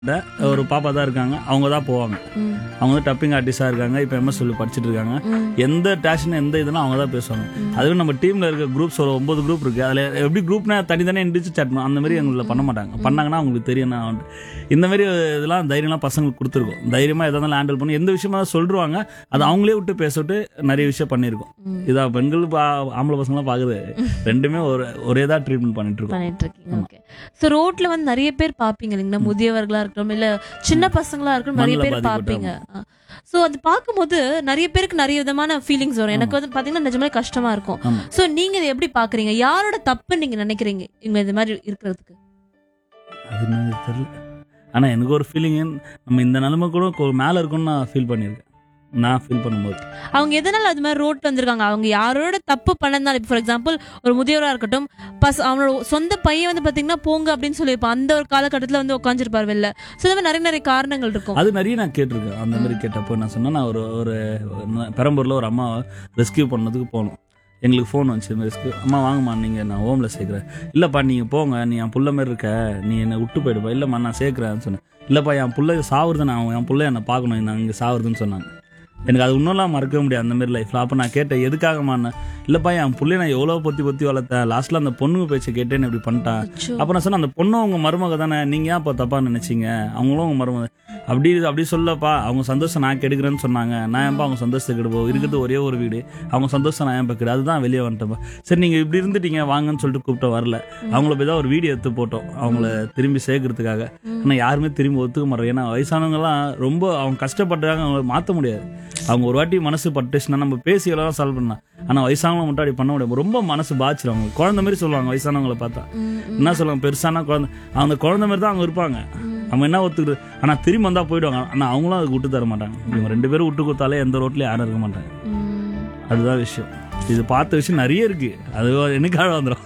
ஒரு பாப்பா தான் இருக்காங்க அவங்க தான் போவாங்க ம், அவங்க வந்து டப்பிங் ஆர்டிஸ்டாக இருக்காங்க இப்போ எம்எஸ் சொல்லி படிச்சுட்டு இருக்காங்க ம், எந்த டேஷன் எந்த இதெல்லாம் அவங்க தான் பேசுவாங்க அதுவும் நம்ம டீம்ல இருக்க குரூப்ஸ் ஒரு ஒன்பது குரூப் இருக்கு அதுல எப்படி குரூப்னா தனித்தனியாக இண்டிச்சு சட்டணும் அந்த மாதிரி எங்களை பண்ண மாட்டாங்க பண்ணாங்கன்னா அவங்களுக்கு தெரியும் நான் வந்து இந்த மாதிரி இதெல்லாம் தைரியம்லாம் பசங்களுக்கு கொடுத்துருக்கோம் தைரியமா எதா இருந்தாலும் ஹேண்டில் பண்ணி எந்த விஷயமா சொல்லிருவாங்க அதை அவங்களே விட்டு பேச விட்டு நிறைய விஷயம் பண்ணியிருக்கோம் ம். இதா பெண்கள் பா- ஆம்பளை பசங்களாம் பார்க்குது ரெண்டுமே ஒரு ஒரே தான் ட்ரீட்மெண்ட் பண்ணிட்டு இருக்கோம் பண்ணிட்டு இருக்கீங்க ஓகே ஸோ ரோட்ல வந்து நிறைய பேர் பாப்பீங்க இல்லைங்களா முதியவர்களா இருக்கட்டும் இல்ல சின்ன பசங்களா இருக்கட்டும் நிறைய மண்ணுல பேர் பாப்பீங்க ஸோ அது பார்க்கும்போது நிறைய பேருக்கு நிறைய விதமான ஃபீலிங்ஸ் வரும் எனக்கு வந்து பாத்தீங்கன்னா நிஜமே கஷ்டமா இருக்கும் ஆமா ஸோ நீங்க இதை எப்படி பாக்குறீங்க யாரோட தப்புன்னு நீங்க நினைக்கிறீங்க இவங்க இந்த மாதிரி இருக்கிறதுக்கு அது என்னது தெரியல ஆனா எனக்கு ஒரு ஃபீலிங் நம்ம இந்த நிலைமை கூட கொ- மேல இருக்கும்னு நான் ஃபீல் பண்ணியிருக்கேன் நான் ஃபீல் பண்ணும்போது அவங்க எதனால அது மாதிரி ரோட்ல வந்திருக்காங்க அவங்க யாரோட தப்பு பண்ணதுனால இப்போ ஃபார் எக்ஸாம்பிள் ஒரு முதியவரா இருக்கட்டும் பஸ் அவனோட சொந்த பையன் வந்து பாத்தீங்கன்னா போங்க அப்படின்னு சொல்லியிருப்பான் அந்த ஒரு காலகட்டத்துல வந்து உட்காந்துருப்பார் வெளில ஸோ இந்த மாதிரி நிறைய நிறைய காரணங்கள் இருக்கும் அது நிறைய நான் கேட்டிருக்கேன் அந்த மாதிரி கேட்டப்போ நான் சொன்னேன் நான் ஒரு ஒரு நான் பெரம்பூர்ல ஒரு அம்மா ரெஸ்கியூ பண்ணதுக்கு போனோம் எங்களுக்கு ஃபோன் வந்துச்சு ரெஸ்கியூ அம்மா வாங்கம்மா நீங்கள் நான் ஹோமில் சேர்க்குறேன் இல்லைப்பா நீங்கள் போங்க நீ என் புள்ள மாதிரி இருக்க நீ என்னை விட்டு போயிடுப்பா இல்லைம்மா நான் சேர்க்குறேன்னு சொன்னேன் இல்லைப்பா என் புள்ள சாவுறது நான் என் புள்ள என்னை பார்க்கணும் நான் இங்கே சாவுறதுன்னு சொன்னாங்க எனக்கு அது இன்னும்லாம் மறக்கவே முடியாது அந்த மாதிரி லைஃப்பில் அப்போ நான் கேட்டேன் எதுக்காகம்மா இல்லைப்பா என் புள்ளைய நான் எவ்வளோ பொத்தி பொத்தி வளர்த்தேன் லாஸ்ட்டில் அந்த பொண்ணுங்க பேச்சை கேட்டேன்னு இப்படி பண்ணிட்டான் அச்சோ. அப்போ நான் சொன்னேன் அந்த பொண்ணு உங்க மருமக தானே நீங்க ஏன் அப்போ தப்பா நினைச்சீங்க அவங்களும் உங்க மருமக அப்படி அப்படி சொல்லப்பா அவங்க சந்தோஷம் நான் கெடுக்கிறேன்னு சொன்னாங்க நான் ஏன்பா அவங்க சந்தோஷத்தை கெடுப்போம் இருக்கிறது ஒரே ஒரு வீடு அவங்க சந்தோஷம் நான் ஏன் கெடு அதுதான் வெளியே வந்துட்டேன்ப்பா சரி நீங்க இப்படி இருந்துட்டீங்க வாங்கன்னு சொல்லிட்டு கூப்பிட்டு வரல அவங்கள போய் தான் ஒரு வீடியோ எடுத்து போட்டோம் அவங்கள திரும்பி சேர்க்கறதுக்காக ஆனால் யாருமே திரும்பி ஒத்துக்க மாட்டாங்க ஏன்னா வயசானவங்கலாம் ரொம்ப அவங்க கஷ்டப்பட்டாங்க அவங்கள மாற்ற முடியாது அவங்க ஒரு வாட்டி மனசு பட்டுச்சுன்னா நம்ம பேசி எல்லாம் சால்வ் பண்ணலாம் ஆனால் வயசானவங்க மட்டும் அப்படி பண்ண முடியாது ரொம்ப மனசு பாதிச்சிடும் அவங்க குழந்தை மாதிரி சொல்லுவாங்க வயசானவங்கள பார்த்தா ம், ம், என்ன சொல்லுவாங்க பெருசான குழந்தை அந்த குழந்தை மாதிரி தான் அவங்க இருப்பாங்க அவங்க என்ன ஒத்துக்கிட்டு ஆனா திரும்பி வந்தா போயிடுவாங்க ஆனா அவங்களும் அதுக்கு விட்டு தர மாட்டாங்க இவங்க ரெண்டு பேரும் விட்டு கொடுத்தாலே எந்த ரோட்லயும் யாரும் இருக்க மாட்டாங்க ம். அதுதான் விஷயம் இது பார்த்த விஷயம் நிறைய இருக்கு அது எனக்காக வந்துடும்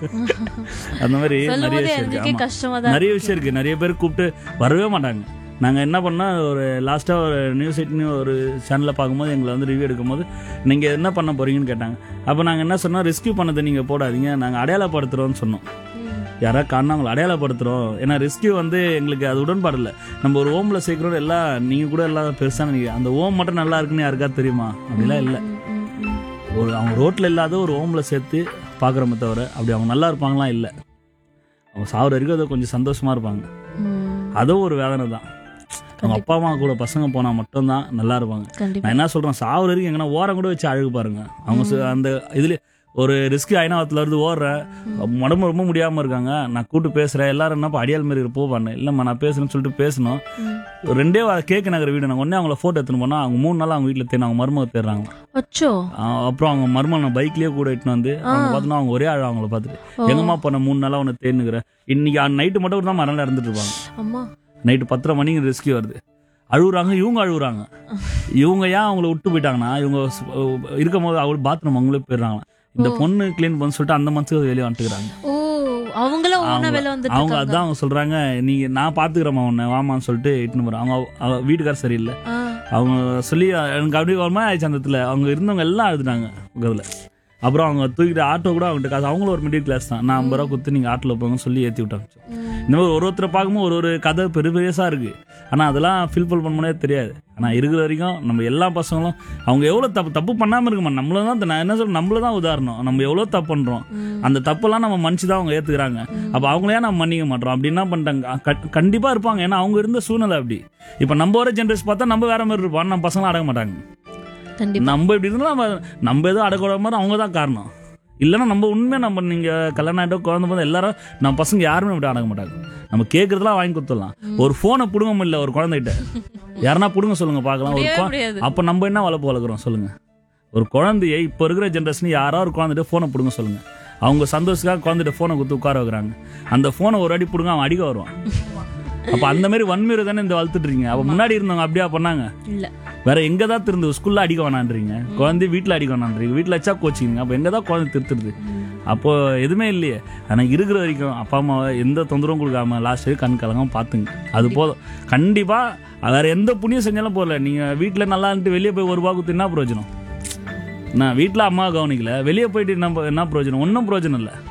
அந்த மாதிரி சொல்லும் நிறைய போது விஷயம் இருக்கு எனக்கே ஆமா. கஷ்டமா தான் நிறைய விஷயம் இருக்கு நிறைய பேர் கூப்பிட்டு வரவே மாட்டாங்க நாங்க என்ன பண்ணா ஒரு லாஸ்டா ஒரு நியூஸ் எயிட்னு ஒரு சேனல்ல பார்க்கும்போது எங்களை வந்து ரிவ்யூ எடுக்கும்போது நீங்க என்ன பண்ண போறீங்கன்னு கேட்டாங்க அப்ப நாங்க என்ன சொன்னோம் ரெஸ்கியூ பண்ணதை நீங்க போடாதீங்க நாங்க அடையாளப்படுத்துறோம்னு சொன்னோம் ம். யாராவது காரணம் அவங்களை அடையாளப்படுத்துறோம் ஏன்னா ரெஸ்கியூ வந்து எங்களுக்கு அது உடன்பாடு இல்லை நம்ம ஒரு ஓம்ல சேர்க்கிறோம் எல்லாம் நீங்க கூட எல்லாம் பெருசா நீங்க அந்த ஓம் மட்டும் நல்லா இருக்குன்னு யாருக்கா தெரியுமா அப்படிலாம் இல்லை ம், ம், ம். ஒரு அவங்க ரோட்ல இல்லாத ஒரு ஓம்ல சேர்த்து பாக்குறோமே தவிர அப்படி அவங்க நல்லா இருப்பாங்களாம் இல்லை அவங்க சாகுற வரைக்கும் அதை கொஞ்சம் சந்தோஷமா இருப்பாங்க ம். அதுவும் ஒரு வேதனை தான் அவங்க அப்பா அம்மா கூட பசங்க போனா மட்டும்தான் நல்லா இருப்பாங்க கண்டிப்பா நான் என்ன சொல்றேன் சாகுற வரைக்கும் எங்கன்னா ஓரம் கூட வச்சு அழகு பாருங்க அவங்க சு- அந்த இதுல ஒரு ரிஸ்க் ஐநாவத்துல இருந்து ஓடுறேன் உடம்பு ரொம்ப முடியாம இருக்காங்க நான் கூட்டு பேசுறேன் எல்லாரும் என்னப்பா அடியால் மாதிரி போவாங்க இல்லம்மா நான் பேசுறேன்னு சொல்லிட்டு பேசணும் ம். ஒரு ரெண்டே கேக்கு நகர் வீடு நாங்கள் ஒன்னே அவங்கள போட்டோ எடுத்துன்னு போனா அவங்க மூணு நாள் அவங்க வீட்டில் தேடி அவங்க மருமக தேடுறாங்க அச்சோ அப்புறம் அவங்க மருமக பைக்லயே கூட இட்டுன்னு வந்து அவங்க பார்த்தோன்னா அவங்க ஒரே ஆள் அவங்கள பார்த்துட்டு ஓ. எங்கம்மா போன மூணு நாளா உன்னை தேடினுக்கிறேன் இன்னைக்கு நைட்டு மட்டும் தான் மரணம் இறந்துட்டு இருப்பாங்க அம்மா நைட்டு பத்தரை மணிக்கு ரெஸ்கியூ வருது அழுகுறாங்க இவங்க அழுகுறாங்க இவங்க ஏன் அவங்கள விட்டு போயிட்டாங்கன்னா இவங்க ஸ்- இருக்கும் போது அவங்க பாத்ரூம் அவங்களே போயிடுறாங்களாம் இந்த பொண்ணு க்ளீன் பண்ண சொல்லிட்டு அந்த மனசுக்கு வெளியே வந்துட்டுக்கிறாங்க ஓ அவங்களும் ஓனா அவங்க- வெளில வந்துட்டு அவங்க இருக்காங்க அதான் அவங்க சொல்றாங்க நீங்க நான் பாத்துக்கிறேம்மா உன்னை வாமான்னு சொல்லிட்டு இட்டுன்னு போறேன் அவங்க அவ வீட்டுக்கார சரியில்லை ஆ. அவங்க சொல்லி எனக்கு அப்படியே ஒரு மாதிரி ஆயிடுச்சு அந்த இடத்துல அவங்க இருந்தவங்க எல்லாம் அழுதுனாங்க பக்கத்துல அப்புறம் அவங்க தூக்கிட்டு ஆட்டோ கூட அவங்ககிட்ட காசு அவங்களும் ஒரு மிடில் கிளாஸ் தான் நான் ஐம்பது ரூபா கொடுத்து நீங்க ஆட்டோல போங்கன்னு சொல்லி ஏத்தி விட்டாங்க ம். இந்த மாதிரி ஒரு ஒருத்தரை பார்க்கும்போது ஒரு ஒரு கதை பெரு பெருசா இருக்கு ஆனா அதெல்லாம் ஃபில்ஃபில் பண்ணவே தெரியாது ஆனா இருக்கிற வரைக்கும் நம்ம எல்லா பசங்களும் அவங்க எவ்வளவு தப்பு தப்பு பண்ணாம இருக்குமா நம்மள தான் நான் என்ன சொல்றேன் நம்மள தான் உதாரணம் நம்ம எவ்வளவு தப்பு பண்றோம் ம். அந்த தப்பெல்லாம் நம்ம மன்னிச்சு தான் அவங்க ஏத்துக்கிறாங்க அப்ப அவங்களே நம்ம மன்னிக்க மாட்டோம் அப்படி என்ன பண்ணிட்டாங்க க- கண்டிப்பா இருப்பாங்க ஏன்னா அவங்க இருந்த சூழ்நிலை அப்படி இப்ப நம்ம ஒரு ஜென்ரேஷன் பார்த்தா நம்ம வேற மாதிரி இருப்போம் ஆனா நம்ம பசங்க அடங்க மாட்டாங்க கண்டிப்பா நம்ம இப்படி இருந்தாலும் நம்ம நம்ம எதுவும் அடக்கூட மாதிரி அவங்க தான் காரணம் இல்லைன்னா நம்ம உண்மையாக நம்ம நீங்க கல்யாணம் ஆகிட்டோ குழந்தை போது எல்லாரும் நம்ம பசங்க யாருமே இப்படி அடங்க மாட்டாங்க நம்ம கேட்கறதெல்லாம் வாங்கி கொடுத்துடலாம் ஒரு ஃபோனை பிடுங்க முடியல ஒரு குழந்தைகிட்ட யாருன்னா பிடுங்க சொல்லுங்க பார்க்கலாம் ஒரு முடியவே குழ- முடியாது அப்ப நம்ம என்ன வளர்ப்பு வளர்க்குறோம் சொல்லுங்க ஒரு குழந்தைய இப்போ இருக்கிற ஜென்ரேஷன் யாராவது ஒரு குழந்தைகிட்ட ஃபோனை பிடுங்க சொல்லுங்க அவங்க சந்தோஷத்துக்காக குழந்தைகிட்ட ஃபோனை கொடுத்து உட்கார வைக்கிறாங்க அந்த ஃபோனை ஒரு அடி பிடுங்க அவன் அடிக்க வருவான் அப்ப அந்த மாதிரி வன்முறை தானே இந்த வளர்த்துட்டு இருக்கீங்க அப்ப முன்னாடி இருந்தவங்க அப்படியா பண்ணாங்க இல்ல வேற எங்க தான் திருந்து ஸ்கூல்ல அடிக்க வேணான்றீங்க குழந்தை வீட்ல அடிக்க வேணான்றீங்க வீட்ல வச்சா கோச்சிங்க அப்ப எங்க தான் குழந்தை திருத்துறது அப்போ எதுவுமே இல்லையே ஆனா இருக்கிற வரைக்கும் அப்பா அம்மாவை எந்த தொந்தரவும் கொடுக்காம லாஸ்ட் வரைக்கும் கண் கலங்காம பாத்துங்க அது போதும் கண்டிப்பா வேற எந்த புண்ணியம் செஞ்சாலும் போகல நீங்க வீட்ல நல்லா இருந்துட்டு வெளியே போய் ஒரு ரூபா கொடுத்து என்ன பிரயோஜனம் நான் வீட்ல அம்மா கவனிக்கல வெளியே போயிட்டு என்ன என்ன பிரயோஜனம் ஒன்றும் பிரயோஜனம் இல்லை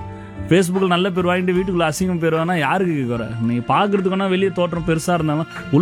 ஃபேஸ்புக்கில் நல்ல பேர் வாங்கிட்டு வீட்டுக்குள்ள அசிங்கம் பேர் வேணா யாருக்கு கேட்குற நீ பார்க்கறதுக்கு வேணா வெளியே தோற்றம் பெருசாக இருந்தாலும்